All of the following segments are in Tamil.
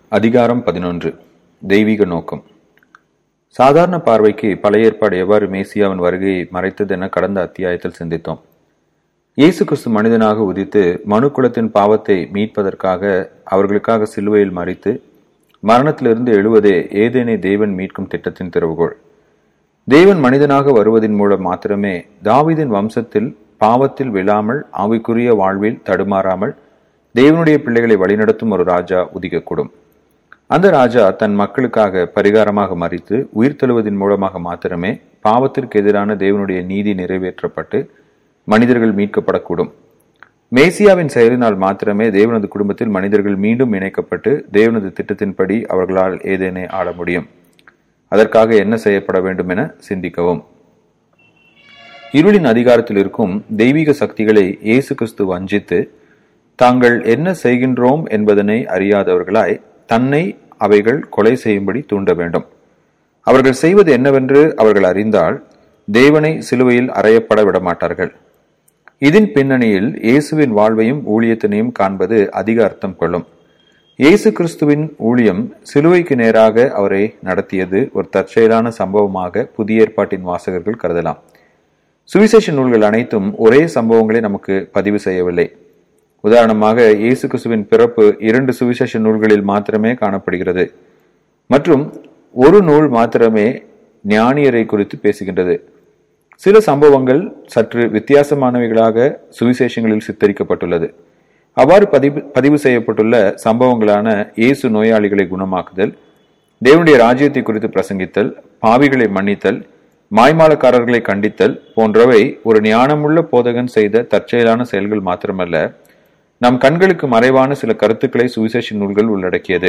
அதிகாரம் பதினொன்று தெய்வீக நோக்கம் சாதாரண பார்வைக்கு பழைய ஏற்பாடு எவ்வாறு மேசியாவின் வருகையை மறைத்தது என கடந்த அத்தியாயத்தில் சிந்தித்தோம் இயேசு கிறிஸ்து மனிதனாக உதித்து மனு குலத்தின் பாவத்தை மீட்பதற்காக அவர்களுக்காக சிலுவையில் மறித்து மரணத்திலிருந்து எழுவதே ஏதேனை தேவன் மீட்கும் திட்டத்தின் திறவுகோள் தேவன் மனிதனாக வருவதின் மூலம் மாத்திரமே தாவீதின் வம்சத்தில் பாவத்தில் விழாமல் ஆவிக்குரிய வாழ்வில் தடுமாறாமல் தேவனுடைய பிள்ளைகளை வழிநடத்தும் ஒரு ராஜா உதிக்கக்கூடும் அந்த ராஜா தன் மக்களுக்காக பரிகாரமாக மறித்து உயிர் தழுவதின் மூலமாக மாத்திரமே பாவத்திற்கு எதிரான தேவனுடைய நீதி நிறைவேற்றப்பட்டு மனிதர்கள் மீட்கப்படக்கூடும் மேசியாவின் செயலினால் மாத்திரமே தேவனது குடும்பத்தில் மனிதர்கள் மீண்டும் இணைக்கப்பட்டு தேவனது திட்டத்தின்படி அவர்களால் ஏதேனே ஆட முடியும் அதற்காக என்ன செய்யப்பட வேண்டும் என சிந்திக்கவும் இருளின் அதிகாரத்தில் இருக்கும் தெய்வீக சக்திகளை இயேசு கிறிஸ்து வஞ்சித்து தாங்கள் என்ன செய்கின்றோம் என்பதனை அறியாதவர்களாய் தன்னை அவைகள் கொலை செய்யும்படி தூண்ட வேண்டும் அவர்கள் செய்வது என்னவென்று அவர்கள் அறிந்தால் தேவனை சிலுவையில் அறையப்பட விடமாட்டார்கள் இதன் பின்னணியில் இயேசுவின் வாழ்வையும் ஊழியத்தினையும் காண்பது அதிக அர்த்தம் கொள்ளும் இயேசு கிறிஸ்துவின் ஊழியம் சிலுவைக்கு நேராக அவரை நடத்தியது ஒரு தற்செயலான சம்பவமாக புதிய ஏற்பாட்டின் வாசகர்கள் கருதலாம் சுவிசேஷ நூல்கள் அனைத்தும் ஒரே சம்பவங்களை நமக்கு பதிவு செய்யவில்லை உதாரணமாக இயேசு கிறிஸ்துவின் பிறப்பு இரண்டு சுவிசேஷ நூல்களில் மாத்திரமே காணப்படுகிறது மற்றும் ஒரு நூல் மாத்திரமே ஞானியரை குறித்து பேசுகின்றது சில சம்பவங்கள் சற்று வித்தியாசமானவைகளாக சுவிசேஷங்களில் சித்தரிக்கப்பட்டுள்ளது அவ்வாறு பதிவு பதிவு செய்யப்பட்டுள்ள சம்பவங்களான இயேசு நோயாளிகளை குணமாக்குதல் தேவனுடைய ராஜ்யத்தை குறித்து பிரசங்கித்தல் பாவிகளை மன்னித்தல் மாய்மாலக்காரர்களை கண்டித்தல் போன்றவை ஒரு ஞானமுள்ள போதகன் செய்த தற்செயலான செயல்கள் மாத்திரமல்ல நம் கண்களுக்கு மறைவான சில கருத்துக்களை சுவிசேஷ நூல்கள் உள்ளடக்கியது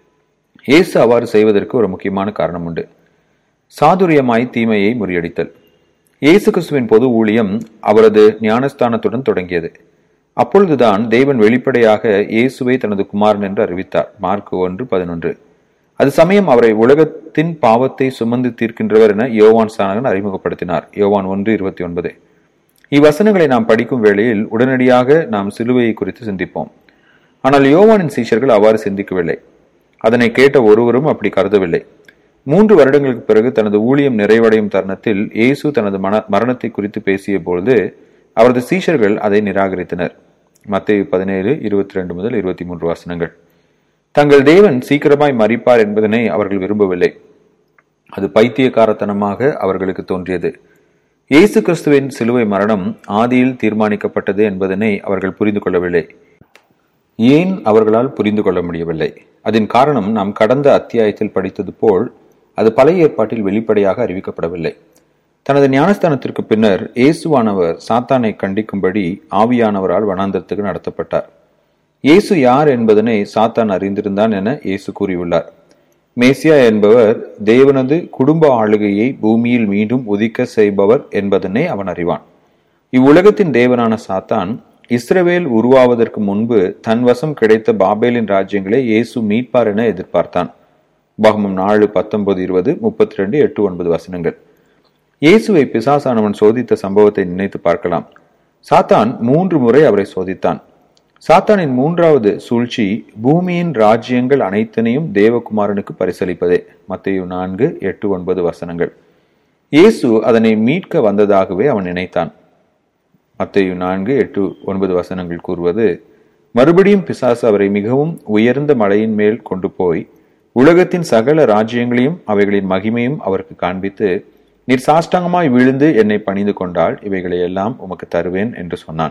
இயேசு அவ்வாறு செய்வதற்கு ஒரு முக்கியமான காரணம் உண்டு சாதுரியமாய் தீமையை முறியடித்தல் இயேசு கிறிஸ்துவின் பொது ஊழியம் அவரது ஞானஸ்தானத்துடன் தொடங்கியது அப்பொழுதுதான் தேவன் வெளிப்படையாக இயேசுவை தனது குமாரன் என்று அறிவித்தார் மார்க் ஒன்று பதினொன்று அது சமயம் அவரை உலகத்தின் பாவத்தை சுமந்து தீர்க்கின்றவர் என யோவான் சானகன் அறிமுகப்படுத்தினார் யோவான் ஒன்று இருபத்தி ஒன்பது இவ்வசனங்களை நாம் படிக்கும் வேளையில் உடனடியாக நாம் சிலுவையை குறித்து சிந்திப்போம் ஆனால் யோவானின் சீஷர்கள் அவ்வாறு சிந்திக்கவில்லை அதனை கேட்ட ஒருவரும் அப்படி கருதவில்லை மூன்று வருடங்களுக்கு பிறகு தனது ஊழியம் நிறைவடையும் தருணத்தில் இயேசு தனது மன மரணத்தை குறித்து பேசிய பொழுது அவரது சீஷர்கள் அதை நிராகரித்தனர் மத்திய பதினேழு இருபத்தி ரெண்டு முதல் இருபத்தி மூன்று வாசனங்கள் தங்கள் தேவன் சீக்கிரமாய் மறிப்பார் என்பதனை அவர்கள் விரும்பவில்லை அது பைத்தியக்காரத்தனமாக அவர்களுக்கு தோன்றியது இயேசு கிறிஸ்துவின் சிலுவை மரணம் ஆதியில் தீர்மானிக்கப்பட்டது என்பதனை அவர்கள் புரிந்து கொள்ளவில்லை ஏன் அவர்களால் புரிந்து கொள்ள முடியவில்லை அதன் காரணம் நாம் கடந்த அத்தியாயத்தில் படித்தது போல் அது பழைய ஏற்பாட்டில் வெளிப்படையாக அறிவிக்கப்படவில்லை தனது ஞானஸ்தானத்திற்கு பின்னர் இயேசுவானவர் சாத்தானை கண்டிக்கும்படி ஆவியானவரால் வனாந்தரத்துக்கு நடத்தப்பட்டார் இயேசு யார் என்பதனை சாத்தான் அறிந்திருந்தான் என இயேசு கூறியுள்ளார் மேசியா என்பவர் தேவனது குடும்ப ஆளுகையை பூமியில் மீண்டும் உதிக்க செய்பவர் என்பதனை அவன் அறிவான் இவ்வுலகத்தின் தேவனான சாத்தான் இஸ்ரவேல் உருவாவதற்கு முன்பு தன் வசம் கிடைத்த பாபேலின் ராஜ்யங்களை இயேசு மீட்பார் என எதிர்பார்த்தான் பாகமம் நாலு பத்தொன்பது இருபது முப்பத்தி ரெண்டு எட்டு ஒன்பது வசனங்கள் இயேசுவை பிசாசானவன் சோதித்த சம்பவத்தை நினைத்து பார்க்கலாம் சாத்தான் மூன்று முறை அவரை சோதித்தான் சாத்தானின் மூன்றாவது சூழ்ச்சி பூமியின் ராஜ்யங்கள் அனைத்தினையும் தேவகுமாரனுக்கு பரிசளிப்பதே மத்தையு நான்கு எட்டு ஒன்பது வசனங்கள் இயேசு அதனை மீட்க வந்ததாகவே அவன் நினைத்தான் மத்தையு நான்கு எட்டு ஒன்பது வசனங்கள் கூறுவது மறுபடியும் பிசாசு அவரை மிகவும் உயர்ந்த மலையின் மேல் கொண்டு போய் உலகத்தின் சகல ராஜ்யங்களையும் அவைகளின் மகிமையும் அவருக்கு காண்பித்து நீர் சாஷ்டாங்கமாய் விழுந்து என்னை பணிந்து கொண்டால் இவைகளை எல்லாம் உமக்கு தருவேன் என்று சொன்னான்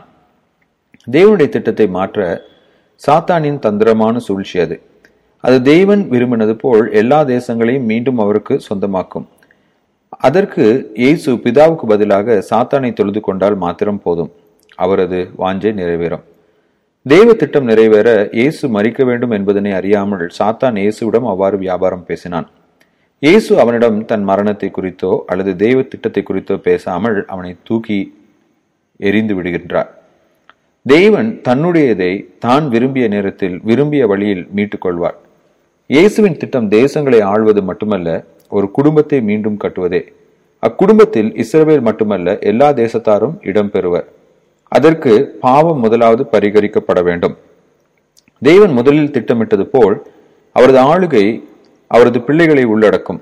தேவனுடைய திட்டத்தை மாற்ற சாத்தானின் தந்திரமான சூழ்ச்சி அது அது தேவன் விரும்பினது போல் எல்லா தேசங்களையும் மீண்டும் அவருக்கு சொந்தமாக்கும் அதற்கு இயேசு பிதாவுக்கு பதிலாக சாத்தானை தொழுது கொண்டால் மாத்திரம் போதும் அவரது வாஞ்சை நிறைவேறும் தேவ திட்டம் நிறைவேற இயேசு மறிக்க வேண்டும் என்பதனை அறியாமல் சாத்தான் இயேசுவிடம் அவ்வாறு வியாபாரம் பேசினான் இயேசு அவனிடம் தன் மரணத்தை குறித்தோ அல்லது தெய்வ திட்டத்தை குறித்தோ பேசாமல் அவனை தூக்கி எரிந்து விடுகின்றார் தேவன் தன்னுடையதை தான் விரும்பிய நேரத்தில் விரும்பிய வழியில் மீட்டுக் கொள்வார் இயேசுவின் திட்டம் தேசங்களை ஆள்வது மட்டுமல்ல ஒரு குடும்பத்தை மீண்டும் கட்டுவதே அக்குடும்பத்தில் இஸ்ரவேல் மட்டுமல்ல எல்லா தேசத்தாரும் இடம்பெறுவர் அதற்கு பாவம் முதலாவது பரிகரிக்கப்பட வேண்டும் தேவன் முதலில் திட்டமிட்டது போல் அவரது ஆளுகை அவரது பிள்ளைகளை உள்ளடக்கும்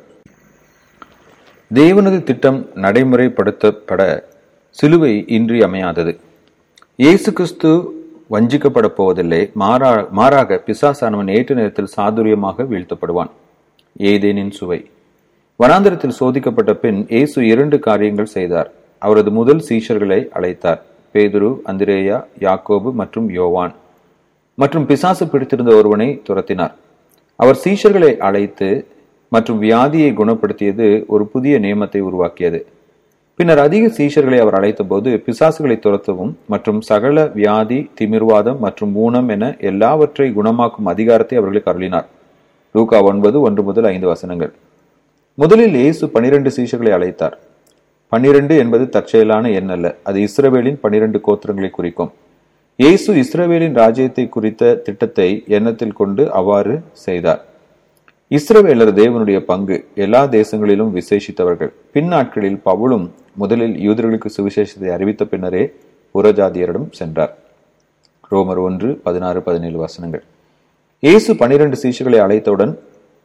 தேவனது திட்டம் நடைமுறைப்படுத்தப்பட சிலுவை இன்றி அமையாதது இயேசு கிறிஸ்து வஞ்சிக்கப்பட போவதில்லை மாறா மாறாக பிசாசானவன் ஏற்ற நேரத்தில் சாதுரியமாக வீழ்த்தப்படுவான் ஏதேனின் சுவை வனாந்திரத்தில் சோதிக்கப்பட்ட பின் இயேசு இரண்டு காரியங்கள் செய்தார் அவரது முதல் சீஷர்களை அழைத்தார் பேதுரு அந்திரேயா யாக்கோபு மற்றும் யோவான் மற்றும் பிசாசு பிடித்திருந்த ஒருவனை துரத்தினார் அவர் சீஷர்களை அழைத்து மற்றும் வியாதியை குணப்படுத்தியது ஒரு புதிய நியமத்தை உருவாக்கியது பின்னர் அதிக சீஷர்களை அவர் அழைத்தபோது பிசாசுகளை துரத்தவும் மற்றும் சகல வியாதி திமிர்வாதம் மற்றும் ஊனம் என எல்லாவற்றை குணமாக்கும் அதிகாரத்தை அவர்களுக்கு அருளினார் லூகா ஒன்பது ஒன்று முதல் ஐந்து வசனங்கள் முதலில் இயேசு பனிரெண்டு சீஷர்களை அழைத்தார் பன்னிரண்டு என்பது தற்செயலான எண் அல்ல அது இஸ்ரவேலின் பனிரெண்டு கோத்திரங்களை குறிக்கும் இயேசு இஸ்ரவேலின் ராஜ்யத்தை குறித்த திட்டத்தை எண்ணத்தில் கொண்டு அவ்வாறு செய்தார் இஸ்ரவேலர் தேவனுடைய பங்கு எல்லா தேசங்களிலும் விசேஷித்தவர்கள் பின்னாட்களில் பவுலும் முதலில் யூதர்களுக்கு சுவிசேஷத்தை அறிவித்த பின்னரே புறஜாதியரிடம் சென்றார் ரோமர் ஒன்று பதினாறு பதினேழு வசனங்கள் இயேசு பனிரெண்டு சீஷர்களை அழைத்தவுடன்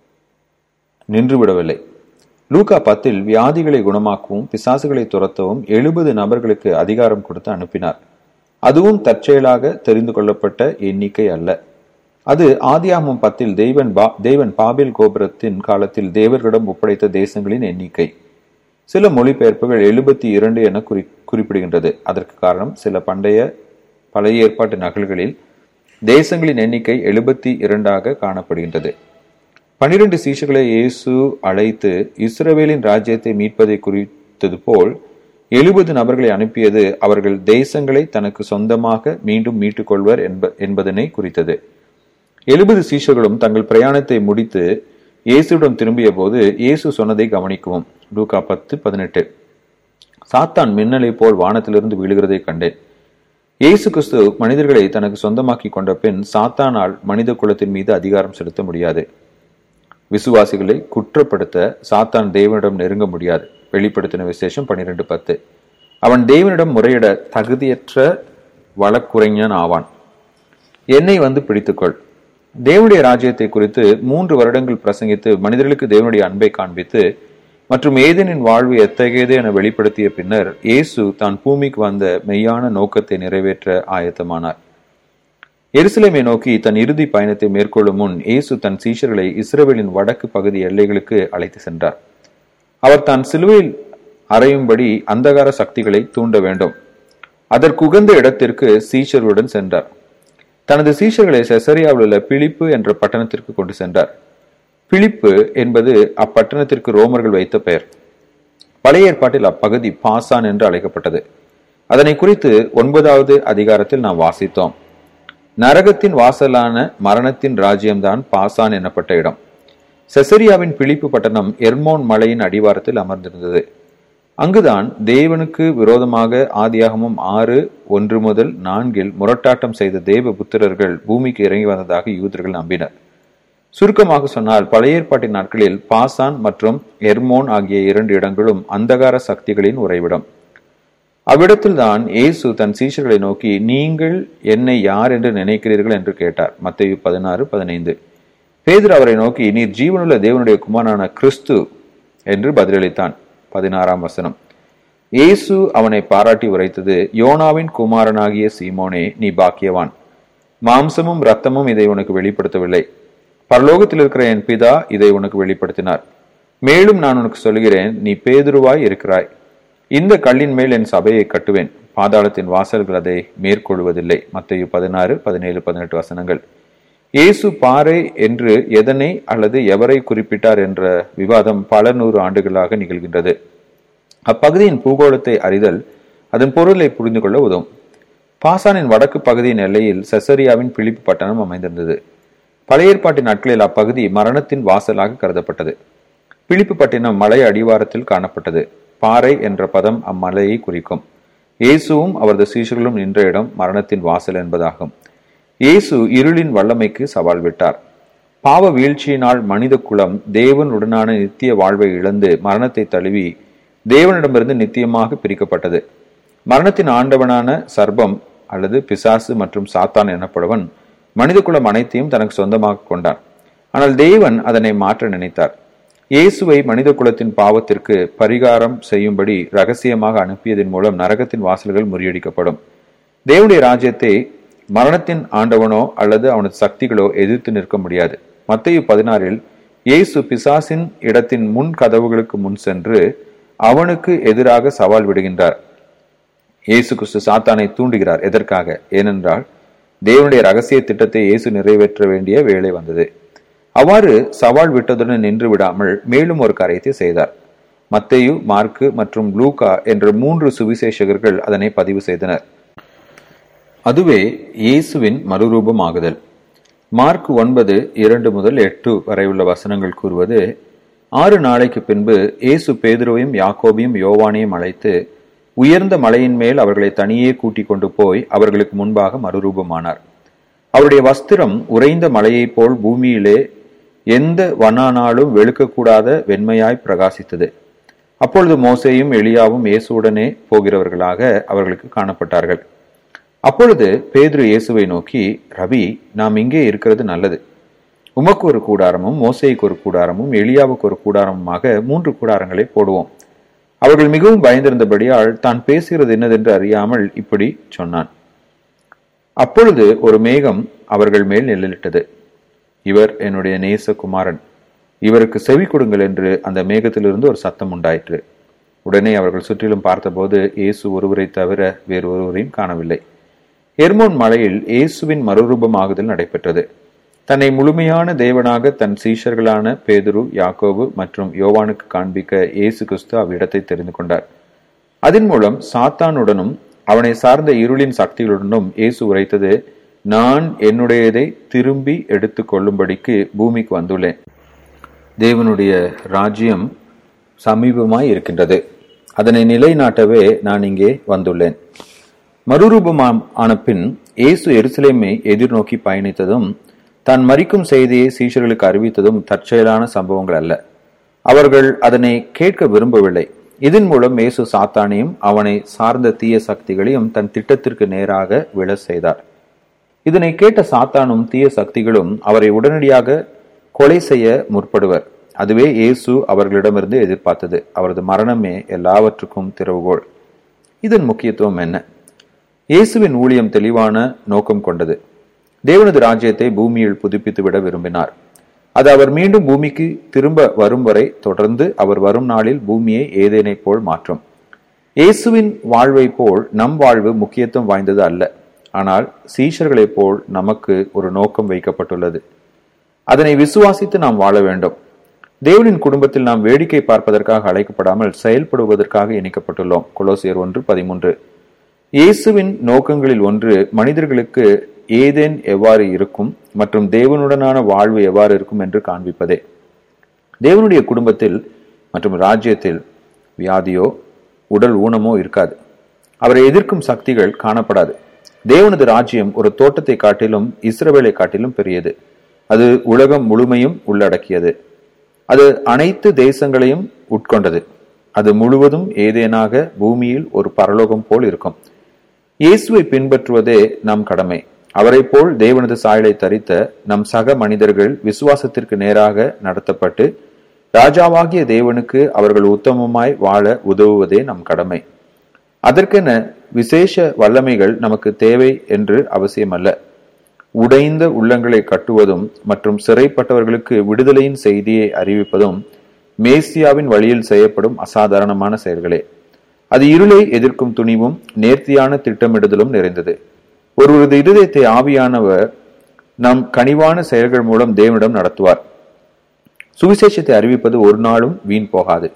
நின்றுவிடவில்லை லூகா பத்தில் வியாதிகளை குணமாக்கவும் பிசாசுகளை துரத்தவும் எழுபது நபர்களுக்கு அதிகாரம் கொடுத்து அனுப்பினார் அதுவும் தற்செயலாக தெரிந்து கொள்ளப்பட்ட எண்ணிக்கை அல்ல அது ஆதியாமம் பத்தில் தெய்வன் பா தெய்வன் பாபில் கோபுரத்தின் காலத்தில் தேவர்களிடம் ஒப்படைத்த தேசங்களின் எண்ணிக்கை சில மொழிபெயர்ப்புகள் எழுபத்தி இரண்டு என குறி குறிப்பிடுகின்றது அதற்கு காரணம் சில பண்டைய பழைய ஏற்பாட்டு நகல்களில் தேசங்களின் எண்ணிக்கை எழுபத்தி இரண்டாக காணப்படுகின்றது பனிரெண்டு சீஷர்களை இயேசு அழைத்து இஸ்ரவேலின் ராஜ்யத்தை மீட்பதை குறித்தது போல் எழுபது நபர்களை அனுப்பியது அவர்கள் தேசங்களை தனக்கு சொந்தமாக மீண்டும் மீட்டுக் கொள்வர் என்ப என்பதனை குறித்தது எழுபது சீஷர்களும் தங்கள் பிரயாணத்தை முடித்து இயேசுவிடம் திரும்பிய போது இயேசு சொன்னதை கவனிக்கவும் லூகா பத்து பதினெட்டு சாத்தான் மின்னலை போல் வானத்திலிருந்து விழுகிறதை கண்டேன் இயேசு கிறிஸ்து மனிதர்களை தனக்கு சொந்தமாக்கி கொண்ட பின் சாத்தானால் மனித குலத்தின் மீது அதிகாரம் செலுத்த முடியாது விசுவாசிகளை குற்றப்படுத்த சாத்தான் தேவனிடம் நெருங்க முடியாது வெளிப்படுத்தின விசேஷம் பனிரெண்டு பத்து அவன் தேவனிடம் முறையிட தகுதியற்ற வழக்குரைஞன் ஆவான் என்னை வந்து பிடித்துக்கொள் தேவனுடைய ராஜ்யத்தை குறித்து மூன்று வருடங்கள் பிரசங்கித்து மனிதர்களுக்கு தேவனுடைய அன்பை காண்பித்து மற்றும் ஏதேனின் வாழ்வு எத்தகையது என வெளிப்படுத்திய பின்னர் இயேசு தான் பூமிக்கு வந்த மெய்யான நோக்கத்தை நிறைவேற்ற ஆயத்தமானார் எருசலேமை நோக்கி தன் இறுதி பயணத்தை மேற்கொள்ளும் முன் இயேசு தன் சீஷர்களை இஸ்ரேலின் வடக்கு பகுதி எல்லைகளுக்கு அழைத்து சென்றார் அவர் தான் சிலுவையில் அறையும்படி அந்தகார சக்திகளை தூண்ட வேண்டும் அதற்குகந்த இடத்திற்கு சீஷர்களுடன் சென்றார் தனது சீஷர்களை செசரியாவில் உள்ள பிலிப்பு என்ற பட்டணத்திற்கு கொண்டு சென்றார் பிலிப்பு என்பது அப்பட்டணத்திற்கு ரோமர்கள் வைத்த பெயர் பழைய ஏற்பாட்டில் அப்பகுதி பாசான் என்று அழைக்கப்பட்டது அதனை குறித்து ஒன்பதாவது அதிகாரத்தில் நாம் வாசித்தோம் நரகத்தின் வாசலான மரணத்தின் ராஜ்யம்தான் பாசான் எனப்பட்ட இடம் செசரியாவின் பிலிப்பு பட்டணம் எர்மோன் மலையின் அடிவாரத்தில் அமர்ந்திருந்தது அங்குதான் தேவனுக்கு விரோதமாக ஆதியாகமும் ஆறு ஒன்று முதல் நான்கில் முரட்டாட்டம் செய்த தேவ புத்திரர்கள் பூமிக்கு இறங்கி வந்ததாக யூதர்கள் நம்பினர் சுருக்கமாக சொன்னால் பழைய ஏற்பாட்டின் நாட்களில் பாசான் மற்றும் எர்மோன் ஆகிய இரண்டு இடங்களும் அந்தகார சக்திகளின் உறைவிடம் அவ்விடத்தில்தான் இயேசு தன் சீஷர்களை நோக்கி நீங்கள் என்னை யார் என்று நினைக்கிறீர்கள் என்று கேட்டார் மத்திய பதினாறு பதினைந்து பேதர் அவரை நோக்கி நீர் ஜீவனுள்ள தேவனுடைய குமாரனான கிறிஸ்து என்று பதிலளித்தான் பதினாறாம் வசனம் இயேசு அவனை பாராட்டி உரைத்தது யோனாவின் குமாரனாகிய சீமோனே நீ பாக்கியவான் மாம்சமும் ரத்தமும் இதை உனக்கு வெளிப்படுத்தவில்லை பரலோகத்தில் இருக்கிற என் பிதா இதை உனக்கு வெளிப்படுத்தினார் மேலும் நான் உனக்கு சொல்கிறேன் நீ பேதுருவாய் இருக்கிறாய் இந்த கல்லின் மேல் என் சபையை கட்டுவேன் பாதாளத்தின் வாசல்கள் அதை மேற்கொள்வதில்லை மத்திய பதினாறு பதினேழு பதினெட்டு வசனங்கள் இயேசு பாறை என்று எதனை அல்லது எவரை குறிப்பிட்டார் என்ற விவாதம் பல நூறு ஆண்டுகளாக நிகழ்கின்றது அப்பகுதியின் பூகோளத்தை அறிதல் அதன் பொருளை புரிந்து கொள்ள உதவும் பாசானின் வடக்கு பகுதியின் எல்லையில் செசரியாவின் பிலிப்பு பட்டணம் அமைந்திருந்தது பழைய ஏற்பாட்டின் நாட்களில் அப்பகுதி மரணத்தின் வாசலாக கருதப்பட்டது பிலிப்பு பட்டினம் மலை அடிவாரத்தில் காணப்பட்டது பாறை என்ற பதம் அம்மலையை குறிக்கும் இயேசுவும் அவரது சீஷர்களும் நின்ற இடம் மரணத்தின் வாசல் என்பதாகும் இயேசு இருளின் வல்லமைக்கு சவால் விட்டார் பாவ வீழ்ச்சியினால் மனித குலம் தேவனுடனான நித்திய வாழ்வை இழந்து மரணத்தை தழுவி தேவனிடமிருந்து நித்தியமாக பிரிக்கப்பட்டது மரணத்தின் ஆண்டவனான சர்பம் அல்லது பிசாசு மற்றும் சாத்தான் எனப்படுவன் மனித குலம் அனைத்தையும் தனக்கு சொந்தமாக கொண்டான் ஆனால் தேவன் அதனை மாற்ற நினைத்தார் இயேசுவை மனித குலத்தின் பாவத்திற்கு பரிகாரம் செய்யும்படி ரகசியமாக அனுப்பியதன் மூலம் நரகத்தின் வாசல்கள் முறியடிக்கப்படும் தேவனுடைய ராஜ்யத்தை மரணத்தின் ஆண்டவனோ அல்லது அவனது சக்திகளோ எதிர்த்து நிற்க முடியாது மத்திய பதினாறில் இயேசு பிசாசின் இடத்தின் முன் கதவுகளுக்கு முன் சென்று அவனுக்கு எதிராக சவால் விடுகின்றார் இயேசு கிறிஸ்து சாத்தானை தூண்டுகிறார் எதற்காக ஏனென்றால் தேவனுடைய ரகசிய திட்டத்தை இயேசு நிறைவேற்ற வேண்டிய வேலை வந்தது அவ்வாறு சவால் விட்டதுடன் நின்று விடாமல் மேலும் ஒரு காரியத்தை செய்தார் மத்தேயு மார்க்கு மற்றும் லூகா என்ற மூன்று சுவிசேஷகர்கள் அதனை பதிவு செய்தனர் அதுவே இயேசுவின் மறுரூபமாகுதல் மார்க் ஒன்பது இரண்டு முதல் எட்டு வரை உள்ள வசனங்கள் கூறுவது ஆறு நாளைக்கு பின்பு இயேசு பேதுருவையும் யாக்கோபையும் யோவானையும் அழைத்து உயர்ந்த மலையின் மேல் அவர்களை தனியே கூட்டிக் கொண்டு போய் அவர்களுக்கு முன்பாக மறுரூபமானார் அவருடைய வஸ்திரம் உறைந்த மலையைப் போல் பூமியிலே எந்த வண்ணானாலும் வெளுக்கக்கூடாத வெண்மையாய் பிரகாசித்தது அப்பொழுது மோசேயும் எலியாவும் இயேசுவுடனே போகிறவர்களாக அவர்களுக்கு காணப்பட்டார்கள் அப்பொழுது பேதுரு இயேசுவை நோக்கி ரவி நாம் இங்கே இருக்கிறது நல்லது உமக்கு ஒரு கூடாரமும் மோசேக்கு ஒரு கூடாரமும் எலியாவுக்கு ஒரு கூடாரமுமாக மூன்று கூடாரங்களை போடுவோம் அவர்கள் மிகவும் பயந்திருந்தபடியால் தான் பேசுகிறது என்னதென்று அறியாமல் இப்படி சொன்னான் அப்பொழுது ஒரு மேகம் அவர்கள் மேல் நிழலிட்டது இவர் என்னுடைய நேச குமாரன் இவருக்கு செவி கொடுங்கள் என்று அந்த மேகத்திலிருந்து ஒரு சத்தம் உண்டாயிற்று உடனே அவர்கள் சுற்றிலும் பார்த்தபோது இயேசு ஒருவரை தவிர வேறு ஒருவரையும் காணவில்லை எர்மோன் மலையில் இயேசுவின் மறுரூபமாகுதல் நடைபெற்றது தன்னை முழுமையான தேவனாக தன் சீஷர்களான பேதுரு யாக்கோபு மற்றும் யோவானுக்கு காண்பிக்க இயேசு கிறிஸ்து அவ்விடத்தை தெரிந்து கொண்டார் அதன் மூலம் சாத்தானுடனும் அவனை சார்ந்த இருளின் சக்திகளுடனும் இயேசு உரைத்தது நான் என்னுடையதை திரும்பி எடுத்துக் கொள்ளும்படிக்கு பூமிக்கு வந்துள்ளேன் தேவனுடைய ராஜ்யம் சமீபமாய் இருக்கின்றது அதனை நிலைநாட்டவே நான் இங்கே வந்துள்ளேன் மறுரூபமாம் ஆன பின் இயேசு எருசலேமை எதிர்நோக்கி பயணித்ததும் தான் மறிக்கும் செய்தியை சீஷர்களுக்கு அறிவித்ததும் தற்செயலான சம்பவங்கள் அல்ல அவர்கள் அதனை கேட்க விரும்பவில்லை இதன் மூலம் இயேசு சாத்தானையும் அவனை சார்ந்த தீய சக்திகளையும் தன் திட்டத்திற்கு நேராக விழ செய்தார் இதனை கேட்ட சாத்தானும் தீய சக்திகளும் அவரை உடனடியாக கொலை செய்ய முற்படுவர் அதுவே இயேசு அவர்களிடமிருந்து எதிர்பார்த்தது அவரது மரணமே எல்லாவற்றுக்கும் திறவுகோள் இதன் முக்கியத்துவம் என்ன இயேசுவின் ஊழியம் தெளிவான நோக்கம் கொண்டது தேவனது ராஜ்யத்தை பூமியில் புதுப்பித்து விட விரும்பினார் அது அவர் மீண்டும் பூமிக்கு திரும்ப வரும் வரை தொடர்ந்து அவர் வரும் நாளில் பூமியை ஏதேனை போல் மாற்றும் இயேசுவின் வாழ்வை போல் நம் வாழ்வு முக்கியத்துவம் வாய்ந்தது அல்ல ஆனால் சீஷர்களைப் போல் நமக்கு ஒரு நோக்கம் வைக்கப்பட்டுள்ளது அதனை விசுவாசித்து நாம் வாழ வேண்டும் தேவனின் குடும்பத்தில் நாம் வேடிக்கை பார்ப்பதற்காக அழைக்கப்படாமல் செயல்படுவதற்காக இணைக்கப்பட்டுள்ளோம் கொலோசியர் ஒன்று பதிமூன்று இயேசுவின் நோக்கங்களில் ஒன்று மனிதர்களுக்கு ஏதேன் எவ்வாறு இருக்கும் மற்றும் தேவனுடனான வாழ்வு எவ்வாறு இருக்கும் என்று காண்பிப்பதே தேவனுடைய குடும்பத்தில் மற்றும் ராஜ்யத்தில் வியாதியோ உடல் ஊனமோ இருக்காது அவரை எதிர்க்கும் சக்திகள் காணப்படாது தேவனது ராஜ்யம் ஒரு தோட்டத்தை காட்டிலும் இஸ்ரவேலை காட்டிலும் பெரியது அது உலகம் முழுமையும் உள்ளடக்கியது அது அனைத்து தேசங்களையும் உட்கொண்டது அது முழுவதும் ஏதேனாக பூமியில் ஒரு பரலோகம் போல் இருக்கும் இயேசுவை பின்பற்றுவதே நம் கடமை அவரை போல் தேவனது சாயலை தரித்த நம் சக மனிதர்கள் விசுவாசத்திற்கு நேராக நடத்தப்பட்டு ராஜாவாகிய தேவனுக்கு அவர்கள் உத்தமமாய் வாழ உதவுவதே நம் கடமை அதற்கென விசேஷ வல்லமைகள் நமக்கு தேவை என்று அவசியமல்ல உடைந்த உள்ளங்களை கட்டுவதும் மற்றும் சிறைப்பட்டவர்களுக்கு விடுதலையின் செய்தியை அறிவிப்பதும் மேசியாவின் வழியில் செய்யப்படும் அசாதாரணமான செயல்களே அது இருளை எதிர்க்கும் துணிவும் நேர்த்தியான திட்டமிடுதலும் நிறைந்தது ஒருவரது இருதயத்தை ஆவியானவர் நம் கனிவான செயல்கள் மூலம் தேவனிடம் நடத்துவார் சுவிசேஷத்தை அறிவிப்பது ஒரு நாளும் வீண் போகாது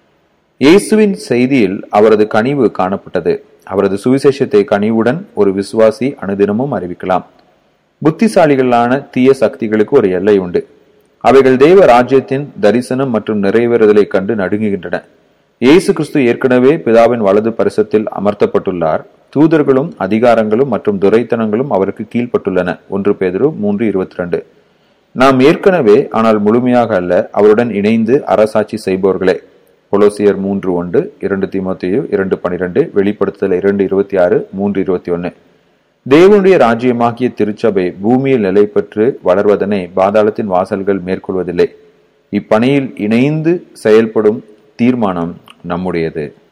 இயேசுவின் செய்தியில் அவரது கனிவு காணப்பட்டது அவரது சுவிசேஷத்தை கனிவுடன் ஒரு விசுவாசி அனுதினமும் அறிவிக்கலாம் புத்திசாலிகளான தீய சக்திகளுக்கு ஒரு எல்லை உண்டு அவைகள் தேவ ராஜ்யத்தின் தரிசனம் மற்றும் நிறைவேறுதலை கண்டு நடுங்குகின்றன இயேசு கிறிஸ்து ஏற்கனவே பிதாவின் வலது பரிசத்தில் அமர்த்தப்பட்டுள்ளார் தூதர்களும் அதிகாரங்களும் மற்றும் துரைத்தனங்களும் அவருக்கு கீழ்ப்பட்டுள்ளன ஒன்று பேதரு மூன்று இருபத்தி ரெண்டு நாம் ஏற்கனவே ஆனால் முழுமையாக அல்ல அவருடன் இணைந்து அரசாட்சி செய்பவர்களே கொலோசியர் மூன்று ஒன்று இரண்டு திமுத்தையு இரண்டு பனிரெண்டு வெளிப்படுத்துதல் இரண்டு இருபத்தி ஆறு மூன்று இருபத்தி ஒன்னு தேவனுடைய ராஜ்யமாகிய திருச்சபை பூமியில் நிலை பெற்று வளர்வதனை பாதாளத்தின் வாசல்கள் மேற்கொள்வதில்லை இப்பணியில் இணைந்து செயல்படும் தீர்மானம் நம்முடையது